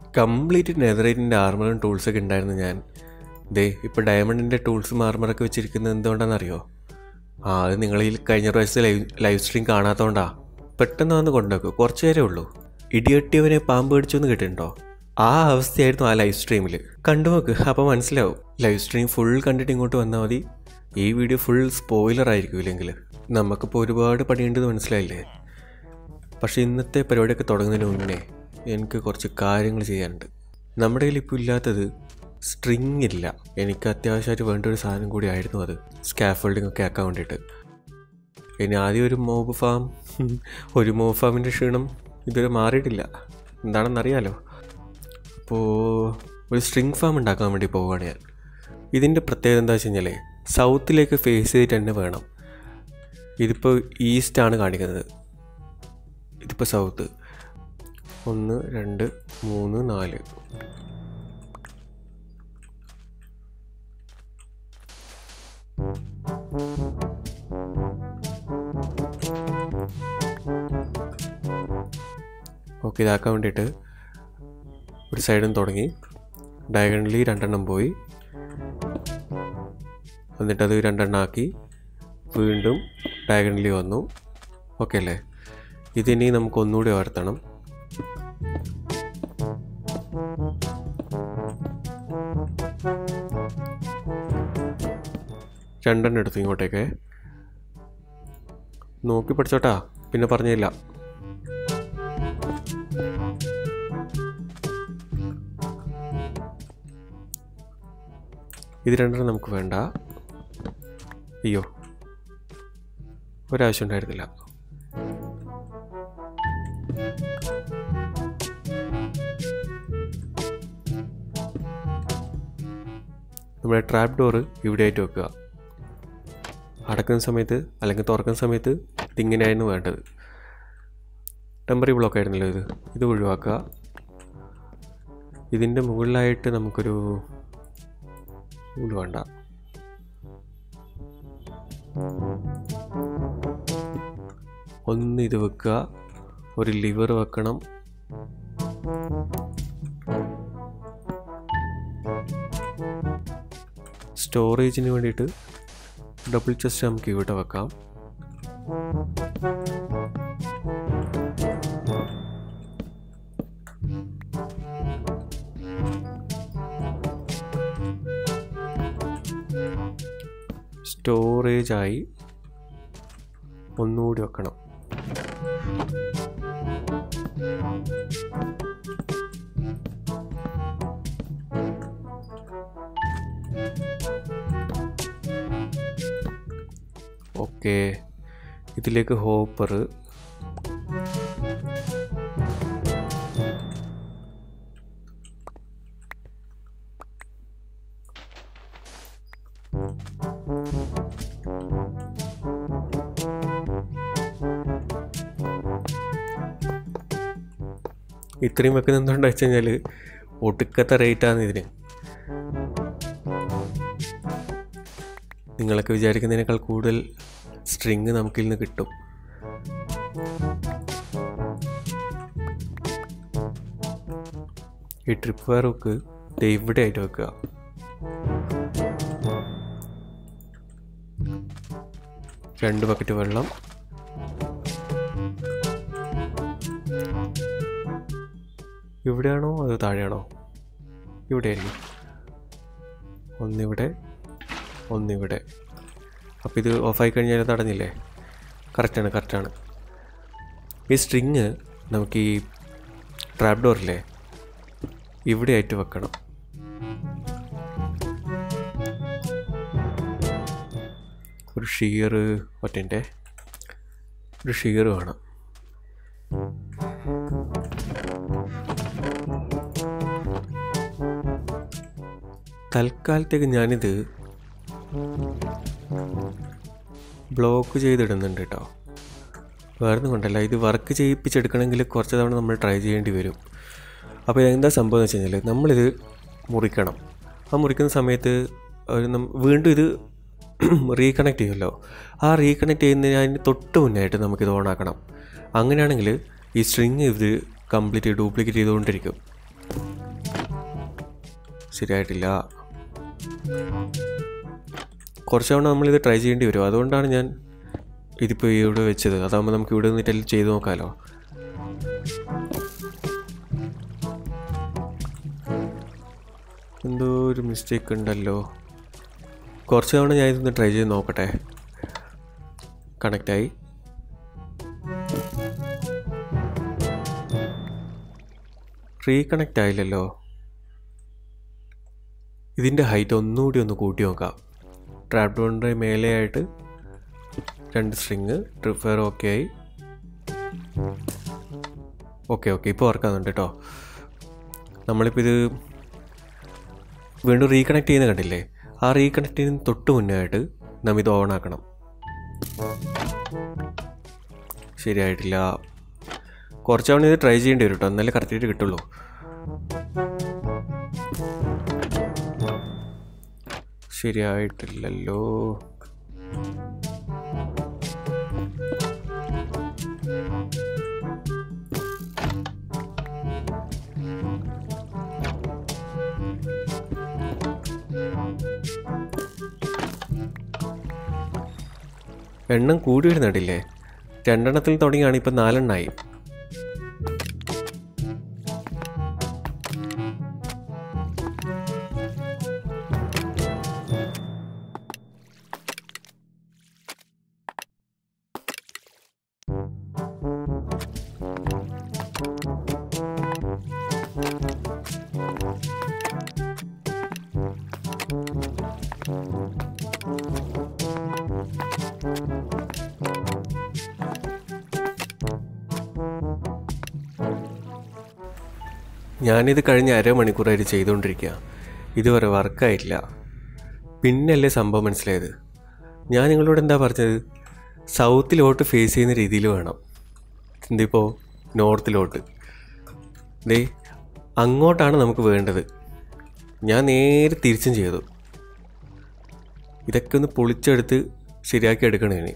complete നെതറൈറ്റിൻ്റെ ആർമറും ടൂൾസൊക്കെ ഉണ്ടായിരുന്നു ഞാൻ ദേ ഇപ്പോൾ ഡയമണ്ടിൻ്റെ ടൂൾസും ആർമറൊക്കെ വെച്ചിരിക്കുന്നത് എന്തുകൊണ്ടാണെന്നറിയോ ആ അത് നിങ്ങൾ ഈ കഴിഞ്ഞ പ്രാവശ്യത്തെ ലൈവ് ലൈവ് സ്ട്രീം കാണാത്തതുകൊണ്ടാ പെട്ടെന്ന് വന്ന് കൊണ്ടുവെക്കും കുറച്ച് നേരമേ ഉള്ളൂ ഇടിയൊട്ടിയവനെ പാമ്പ് കടിച്ചു എന്ന് കേട്ടിട്ടുണ്ടോ ആ അവസ്ഥയായിരുന്നു ആ ലൈവ് സ്ട്രീമിൽ കണ്ടു നോക്ക് അപ്പോൾ മനസ്സിലാവും ലൈവ് സ്ട്രീം ഫുൾ കണ്ടിട്ട് ഇങ്ങോട്ട് വന്നാൽ മതി ഈ വീഡിയോ ഫുൾ സ്പോയിലർ ആയിരിക്കും ഇല്ലെങ്കിൽ നമുക്കിപ്പോൾ ഒരുപാട് പണിയുണ്ടെന്ന് മനസ്സിലായില്ലേ പക്ഷേ ഇന്നത്തെ പരിപാടിയൊക്കെ തുടങ്ങുന്നതിന് മുന്നേ എനിക്ക് കുറച്ച് കാര്യങ്ങൾ ചെയ്യാനുണ്ട് നമ്മുടെ കയ്യിൽ ഇപ്പോൾ ഇല്ലാത്തത് സ്ട്രിങ് ഇല്ല എനിക്ക് അത്യാവശ്യമായിട്ട് വേണ്ട ഒരു സാധനം കൂടി ആയിരുന്നു അത് സ്കാഫോൾഡിംഗ് ഒക്കെ ആക്കാൻ വേണ്ടിയിട്ട് ഇനി ആദ്യം ഒരു മോബ് ഫാം ഒരു മോബ് ഫാമിൻ്റെ ക്ഷീണം ഇതുവരെ മാറിയിട്ടില്ല എന്താണെന്നറിയാലോ അപ്പോൾ ഒരു സ്ട്രിങ് ഫാം ഉണ്ടാക്കാൻ വേണ്ടി പോവുകയാണ് ഞാൻ ഇതിൻ്റെ പ്രത്യേകത എന്താ വെച്ച് കഴിഞ്ഞാൽ സൗത്തിലേക്ക് ഫേസ് ചെയ്തിട്ട് തന്നെ വേണം ഇതിപ്പോൾ ഈസ്റ്റാണ് കാണിക്കുന്നത് ഇതിപ്പോൾ സൗത്ത് ഒന്ന് രണ്ട് മൂന്ന് നാല് ഓക്കെ ഇതാക്കാൻ വേണ്ടിയിട്ട് ഒരു സൈഡും തുടങ്ങി ഡയഗണലി രണ്ടെണ്ണം പോയി എന്നിട്ടത് രണ്ടെണ്ണം ആക്കി വീണ്ടും ഡയഗണലി വന്നു ഓക്കെ അല്ലേ ഇതിനി നമുക്ക് ഒന്നുകൂടി ഉയർത്തണം രണ്ടെണ്ണം എടുത്തു ഇങ്ങോട്ടേക്ക് നോക്കി പഠിച്ചോട്ടാ പിന്നെ പറഞ്ഞില്ല ഇത് രണ്ടെണ്ണം നമുക്ക് വേണ്ട അയ്യോ ഒരാവശ്യം ഉണ്ടായിരുന്നില്ല നമ്മുടെ ട്രാപ്പ് ഡോറ് ഇവിടെ ആയിട്ട് വെക്കുക അടക്കുന്ന സമയത്ത് അല്ലെങ്കിൽ തുറക്കുന്ന സമയത്ത് ഇതിങ്ങനെയായിരുന്നു വേണ്ടത് ടെമ്പററി ബ്ലോക്ക് ആയിരുന്നല്ലോ ഇത് ഇത് ഒഴിവാക്കുക ഇതിൻ്റെ മുകളിലായിട്ട് നമുക്കൊരു ഇത് വേണ്ട ഒന്ന് ഇത് വെക്കുക ഒരു ലിവർ വെക്കണം സ്റ്റോറേജിന് വേണ്ടിയിട്ട് ഡബിൾ ചെസ്റ്റ് നമുക്ക് ഇവിടെ വെക്കാം സ്റ്റോറേജായി ഒന്നുകൂടി വെക്കണം ഓക്കെ ഇതിലേക്ക് ഹോപ്പർ ഇത്രയും വെക്കുന്ന എന്തുകൊണ്ടാ വെച്ച് കഴിഞ്ഞാൽ ഒടുക്കത്തെ റേറ്റാണ് ഇതിന് നിങ്ങളൊക്കെ വിചാരിക്കുന്നതിനേക്കാൾ കൂടുതൽ സ്ട്രിങ് നമുക്കിൽ നിന്ന് കിട്ടും ഈ ട്രിപ്പ് വയർ വെക്ക് ദേ ഇവിടെ ആയിട്ട് വെക്കുക രണ്ട് ബക്കറ്റ് വെള്ളം ഇവിടെയാണോ അതോ താഴെയാണോ ഇവിടെ ആയിരിക്കും ഒന്നിവിടെ ഒന്നിവിടെ അപ്പോൾ ഇത് ഓഫായി കഴിഞ്ഞാൽ തടഞ്ഞില്ലേ കറക്റ്റാണ് കറക്റ്റാണ് ഈ സ്ട്രിങ് നമുക്ക് ഈ ട്രാപ്പ് ഡോറില്ലേ ഇവിടെ ആയിട്ട് വെക്കണം ഒരു ഷിയർ ഒറ്റൻ്റെ ഒരു ഷിയർ വേണം തൽക്കാലത്തേക്ക് ഞാനിത് ബ്ലോക്ക് ചെയ്തിടുന്നുണ്ട് കേട്ടോ വേറെ ഒന്നും കൊണ്ടല്ല ഇത് വർക്ക് ചെയ്യിപ്പിച്ചെടുക്കണമെങ്കിൽ കുറച്ച് തവണ നമ്മൾ ട്രൈ ചെയ്യേണ്ടി വരും അപ്പോൾ എന്താ സംഭവം എന്ന് വെച്ച് കഴിഞ്ഞാൽ നമ്മളിത് മുറിക്കണം ആ മുറിക്കുന്ന സമയത്ത് ഒരു നം- വീണ്ടും ഇത് റീകണക്ട് ചെയ്യുമല്ലോ ആ റീകണക്ട് ചെയ്യുന്നതിന് അതിന് തൊട്ട് മുന്നായിട്ട് നമുക്കിത് ഓണാക്കണം അങ്ങനെയാണെങ്കിൽ ഈ സ്ട്രിങ് ഇത് കംപ്ലീറ്റ് ഡ്യൂപ്ലിക്കേറ്റ് ചെയ്തുകൊണ്ടിരിക്കും ശരിയായിട്ടില്ല കുറച്ച് തവണ നമ്മളിത് ട്രൈ ചെയ്യേണ്ടി വരും അതുകൊണ്ടാണ് ഞാൻ ഇതിപ്പോൾ ഇവിടെ വെച്ചത് അതാകുമ്പോൾ നമുക്ക് ഇവിടെ നിന്നിട്ടെല്ലാം ചെയ്ത് നോക്കാമല്ലോ എന്തോ ഒരു മിസ്റ്റേക്ക് ഉണ്ടല്ലോ കുറച്ച് തവണ ഞാൻ ഇതൊന്ന് ട്രൈ ചെയ്ത് നോക്കട്ടെ കണക്റ്റായി റീകണക്റ്റ് ആയില്ലല്ലോ ഇതിൻ്റെ ഹൈറ്റ് ഒന്നുകൂടി ഒന്ന് കൂട്ടി നോക്കാം ട്രാപ്പ് ഡോണിൻ്റെ മേലെയായിട്ട് രണ്ട് സ്ട്രിങ് ട്രിഫയർ ഓക്കെ ആയി ഓക്കെ ഓക്കെ ഇപ്പോൾ വർക്കാകുന്നുണ്ട് കേട്ടോ നമ്മളിപ്പോൾ ഇത് വീണ്ടും റീകണക്ട് ചെയ്യുന്ന കണ്ടില്ലേ ആ റീകണക്ട് ചെയ്യുന്ന തൊട്ട് മുന്നേ ആയിട്ട് നാം ഇത് ഓൺ ആക്കണം ശരിയായിട്ടില്ല കുറച്ച് തവണ ഇത് ട്രൈ ചെയ്യേണ്ടി വരും കേട്ടോ എന്നാലേ കറക്റ്റായിട്ട് കിട്ടുള്ളൂ ശരിയായിട്ടില്ലല്ലോ എണ്ണം കൂടി വരുന്നുണ്ടില്ലേ രണ്ടെണ്ണത്തിൽ തുടങ്ങിയാണ് ഇപ്പം നാലെണ്ണായി ഞാനിത് കഴിഞ്ഞ അരമണിക്കൂറായിട്ട് ചെയ്തുകൊണ്ടിരിക്കുക ഇതുവരെ വർക്കായിട്ടില്ല പിന്നല്ലേ സംഭവം മനസ്സിലായത് ഞാൻ നിങ്ങളോട് എന്താ പറഞ്ഞത് സൗത്തിലോട്ട് ഫേസ് ചെയ്യുന്ന രീതിയിൽ വേണം ഇതിപ്പോൾ നോർത്തിലോട്ട് ദേ അങ്ങോട്ടാണ് നമുക്ക് വേണ്ടത് ഞാൻ നേരെ തിരിച്ചും ചെയ്തു ഇതൊക്കെ ഒന്ന് പൊളിച്ചെടുത്ത് ശരിയാക്കി എടുക്കണം ഇനി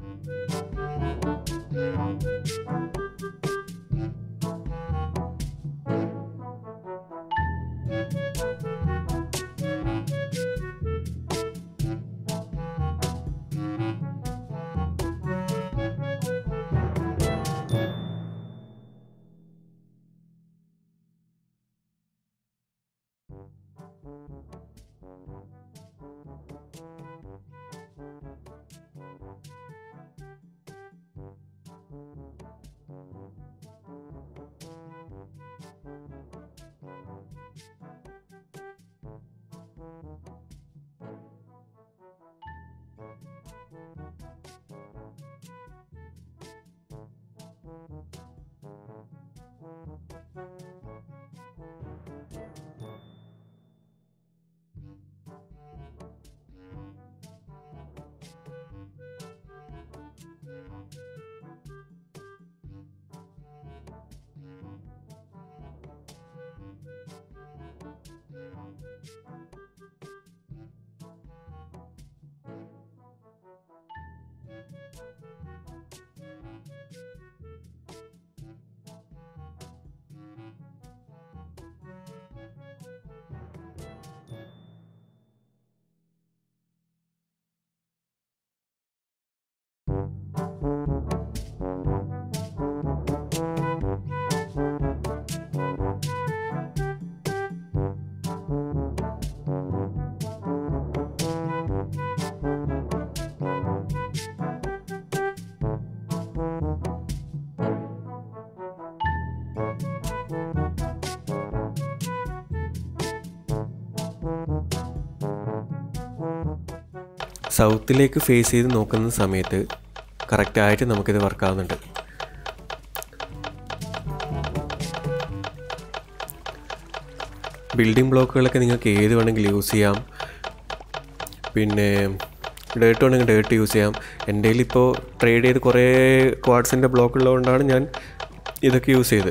സൗത്തിലേക്ക് ഫേസ് ചെയ്ത് നോക്കുന്ന സമയത്ത് കറക്റ്റായിട്ട് നമുക്കിത് വർക്കാവുന്നുണ്ട് ബിൽഡിംഗ് ബ്ലോക്കുകളൊക്കെ നിങ്ങൾക്ക് ഏത് വേണമെങ്കിലും യൂസ് ചെയ്യാം പിന്നെ ഡേർട്ട് വേണമെങ്കിൽ ഡേർട്ട് യൂസ് ചെയ്യാം എൻ്റെ ഇപ്പോൾ ട്രേഡ് ചെയ്ത് കുറേ ക്വാഡ്സിൻ്റെ ബ്ലോക്ക് ഉള്ളതുകൊണ്ടാണ് ഞാൻ ഇതൊക്കെ യൂസ് ചെയ്തത്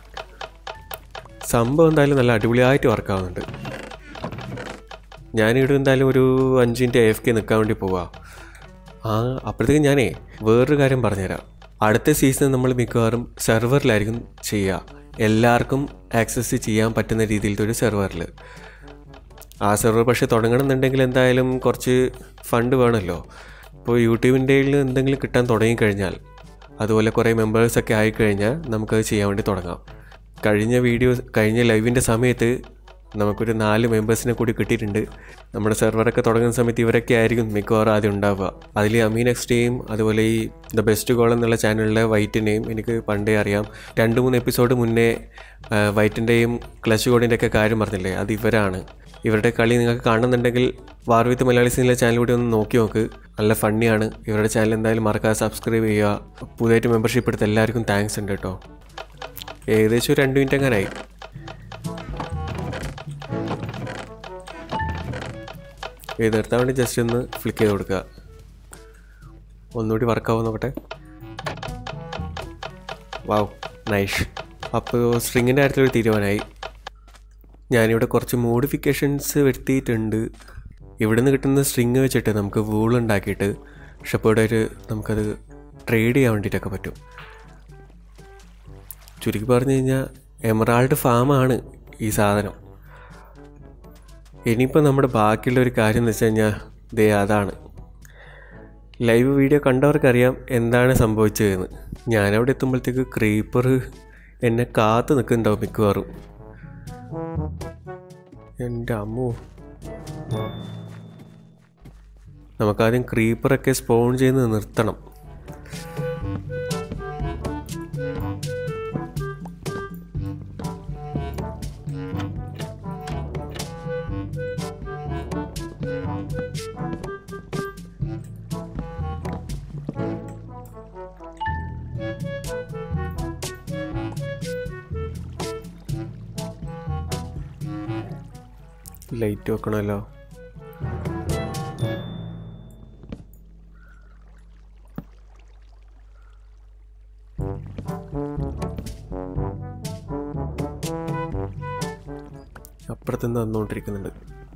സംഭവം എന്തായാലും നല്ല അടിപൊളിയായിട്ട് വർക്കാവുന്നുണ്ട് ഞാനിവിടെ എന്തായാലും ഒരു അഞ്ച് മിനിറ്റ് എഫ് കെ നിൽക്കാൻ വേണ്ടി പോവാം ആ അപ്പോഴത്തേക്കും ഞാനേ വേറൊരു കാര്യം പറഞ്ഞുതരാം അടുത്ത സീസൺ നമ്മൾ മിക്കവാറും സെർവറിലായിരിക്കും ചെയ്യുക എല്ലാവർക്കും ആക്സസ് ചെയ്യാൻ പറ്റുന്ന രീതിയിലത്തെ ഒരു സെർവറിൽ ആ സെർവർ പക്ഷേ തുടങ്ങണമെന്നുണ്ടെങ്കിൽ എന്തായാലും കുറച്ച് ഫണ്ട് വേണമല്ലോ അപ്പോൾ യൂട്യൂബിൻ്റെ എന്തെങ്കിലും കിട്ടാൻ തുടങ്ങിക്കഴിഞ്ഞാൽ അതുപോലെ കുറേ മെമ്പേഴ്സൊക്കെ ആയിക്കഴിഞ്ഞാൽ നമുക്കത് ചെയ്യാൻ വേണ്ടി തുടങ്ങാം കഴിഞ്ഞ വീഡിയോ കഴിഞ്ഞ ലൈവിൻ്റെ സമയത്ത് നമുക്കൊരു നാല് മെമ്പേഴ്സിനെ കൂടി കിട്ടിയിട്ടുണ്ട് നമ്മുടെ സെർവറൊക്കെ തുടങ്ങുന്ന സമയത്ത് ഇവരൊക്കെ ആയിരിക്കും മിക്കവാറും ആദ്യം ഉണ്ടാവുക അതിൽ അമീൻ എക്സ്റ്റേയും അതുപോലെ ഈ ദ ബെസ്റ്റ് ഗോൾ എന്നുള്ള ചാനലിലെ വൈറ്റിനെയും എനിക്ക് പണ്ടേ അറിയാം രണ്ട് മൂന്ന് എപ്പിസോഡ് മുന്നേ ആ, വൈറ്റിൻ്റെയും ക്ലച്ച് കോഡിൻ്റെ ഒക്കെ കാര്യം പറഞ്ഞില്ലേ അത് ഇവരാണ് ഇവരുടെ കളി നിങ്ങൾക്ക് കാണുന്നുണ്ടെങ്കിൽ വാർ വിത്ത് മലയാളീസ് എന്നുള്ള ചാനൽ കൂടി ഒന്ന് നോക്കി നോക്ക് നല്ല ഫണ്ണിയാണ് ഇവരുടെ ചാനൽ എന്തായാലും മറക്കാതെ സബ്സ്ക്രൈബ് ചെയ്യുക പുതിയതായിട്ട് മെമ്പർഷിപ്പ് എടുത്ത എല്ലാവർക്കും താങ്ക്സ് ഉണ്ട് കേട്ടോ ഏകദേശം ഒരു രണ്ട് മിനിറ്റ് എങ്ങാനായി ഇത് നിർത്താൻ വേണ്ടി ജസ്റ്റ് ഒന്ന് ഫ്ലിക്ക് ചെയ്ത് കൊടുക്കുക ഒന്നുകൂടി വർക്കാവും നോക്കട്ടെ വാവ് നൈഷ് അപ്പോൾ സ്ട്രിങ്ങിൻ്റെ കാര്യത്തിലൊരു തീരുമാനമായി ഞാനിവിടെ കുറച്ച് മോഡിഫിക്കേഷൻസ് വരുത്തിയിട്ടുണ്ട് ഇവിടെ നിന്ന് കിട്ടുന്ന സ്ട്രിങ് വെച്ചിട്ട് നമുക്ക് വൂൾ ഉണ്ടാക്കിയിട്ട് ഷെപ്പേർഡായിട്ട് നമുക്കത് ട്രേഡ് ചെയ്യാൻ വേണ്ടിയിട്ടൊക്കെ പറ്റും ചുരുക്കി പറഞ്ഞു കഴിഞ്ഞാൽ എമറാൾഡ് ഫാമാണ് ഈ സാധനം ഇനിയിപ്പോൾ നമ്മുടെ ബാക്കിയുള്ള ഒരു കാര്യം എന്ന് വെച്ച് കഴിഞ്ഞാൽ ദേ അതാണ് ലൈവ് വീഡിയോ കണ്ടവർക്കറിയാം എന്താണ് സംഭവിച്ചതെന്ന് ഞാനവിടെ എത്തുമ്പോഴത്തേക്ക് ക്രീപ്പർ എന്നെ കാത്തു നിൽക്കുന്നുണ്ടാവും മിക്കവാറും എൻ്റെ അമ്മോ നമുക്കാദ്യം ക്രീപ്പറൊക്കെ സ്പോൺ ചെയ്യുന്നത് നിർത്തണം ലൈറ്റ് വെക്കണമല്ലോ അപ്പുറത്തുനിന്ന് വന്നുകൊണ്ടിരിക്കുന്നുണ്ട്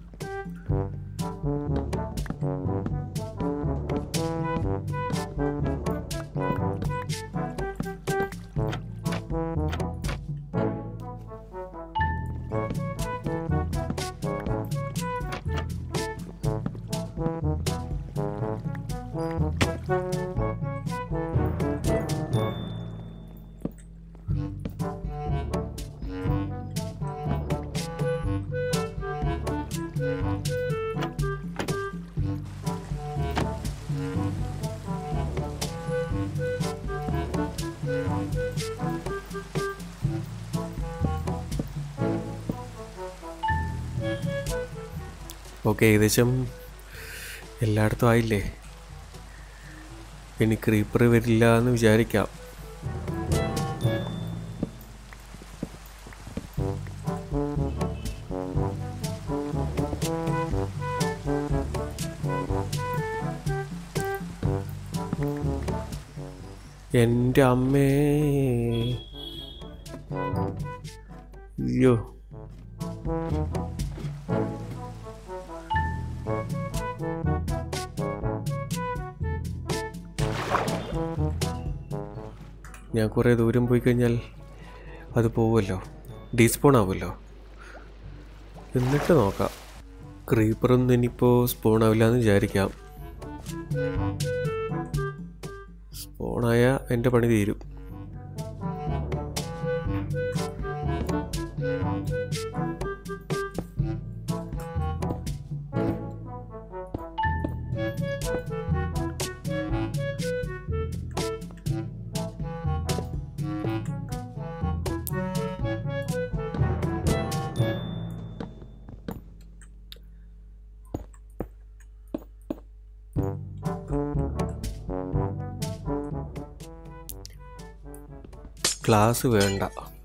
ഓക്കെ ഏകദേശം എല്ലായിടത്തും ആയില്ലേ ഇനി ക്രീപ്പർ വരില്ല എന്ന് വിചാരിക്കാം എൻ്റെ അമ്മേ അയ്യോ ഞാൻ കുറേ ദൂരം പോയി കഴിഞ്ഞാൽ അത് പോവുമല്ലോ ഡീസ്പോൺ ആവുമല്ലോ എന്നിട്ട് നോക്കാം ക്രീപ്പറൊന്നും ഇനിയിപ്പോൾ സ്പോൺ ആവില്ല എന്ന് വിചാരിക്കാം സ്പോണായ എൻ്റെ പണി തീരും ക്ലാസ് വേണ്ട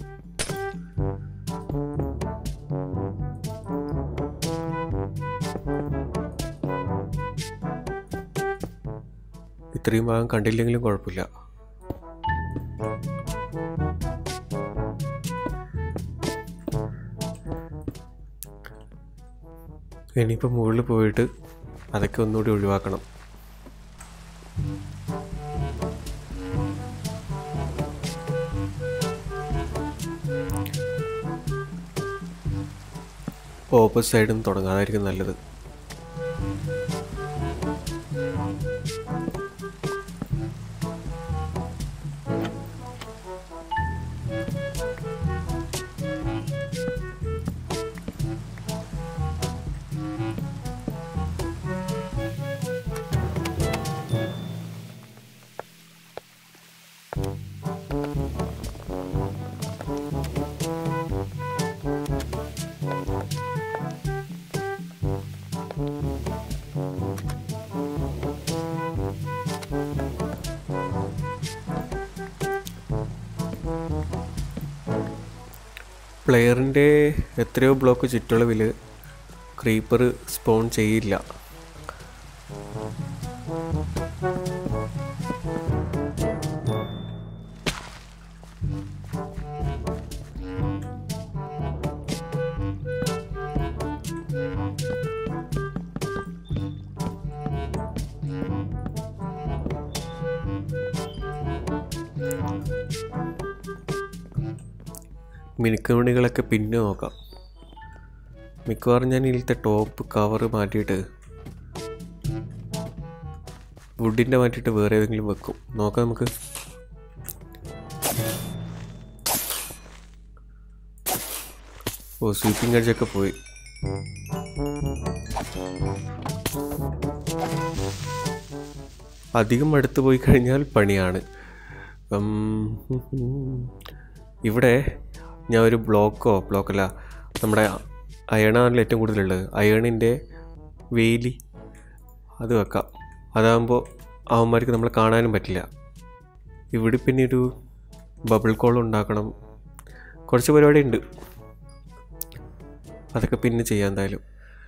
ഇത്രയും ഭാഗം കണ്ടില്ലെങ്കിലും കുഴപ്പമില്ല ഇനിയിപ്പോൾ മുകളിൽ പോയിട്ട് അതൊക്കെ ഒന്നുകൂടി ഒഴിവാക്കണം ഓപ്പോസിറ്റ് സൈഡിൽ നിന്ന് തുടങ്ങാം അതായിരിക്കും നല്ലത് പ്ലെയറിൻ്റെ എത്രയോ ബ്ലോക്ക് ചുറ്റളവിൽ ക്രീപ്പർ സ്പോൺ ചെയ്യില്ല മിനുക്കുമണികളൊക്കെ പിന്നെ നോക്കാം മിക്കവാറും ഞാൻ ഇതിലത്തെ ടോപ്പ് കവർ മാറ്റിയിട്ട് വുഡിൻ്റെ മാറ്റിയിട്ട് വേറെ ഏതെങ്കിലും വെക്കും നോക്കാം നമുക്ക് ഓ സ്വീപ്പിംഗ് അടിച്ചൊക്കെ പോയി അധികം അടുത്ത് പോയി കഴിഞ്ഞാൽ പണിയാണ് ഉം, ഇവിടെ ഞാൻ ഒരു ബ്ലോക്കോ ബ്ലോക്കല്ല നമ്മുടെ അയണാണല്ലോ ഏറ്റവും കൂടുതലുള്ളത് അയണിൻ്റെ വേലി അത് വെക്കാം അതാകുമ്പോൾ അവന്മാർക്ക് നമ്മളെ കാണാനും പറ്റില്ല ഇവിടെ പിന്നെ ഒരു ബബിൾ കോൾ ഉണ്ടാക്കണം കുറച്ച് പരിപാടി ഉണ്ട് അതൊക്കെ പിന്നെ ചെയ്യാം എന്തായാലും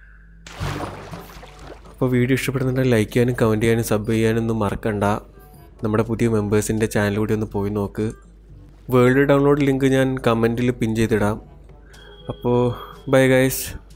അപ്പോൾ വീഡിയോ ഇഷ്ടപ്പെടുന്നുണ്ടെങ്കിൽ ലൈക്ക് ചെയ്യാനും കമൻറ്റ് ചെയ്യാനും സബ് ചെയ്യാനും ഒന്നും മറക്കണ്ട നമ്മുടെ പുതിയ മെമ്പേഴ്സിൻ്റെ ചാനൽ കൂടി ഒന്ന് പോയി നോക്ക് വേൾഡ് ഡൗൺലോഡ് ലിങ്ക് ഞാൻ കമൻറ്റിൽ പിൻ ചെയ്തിടാം അപ്പോൾ ബൈ ഗൈസ്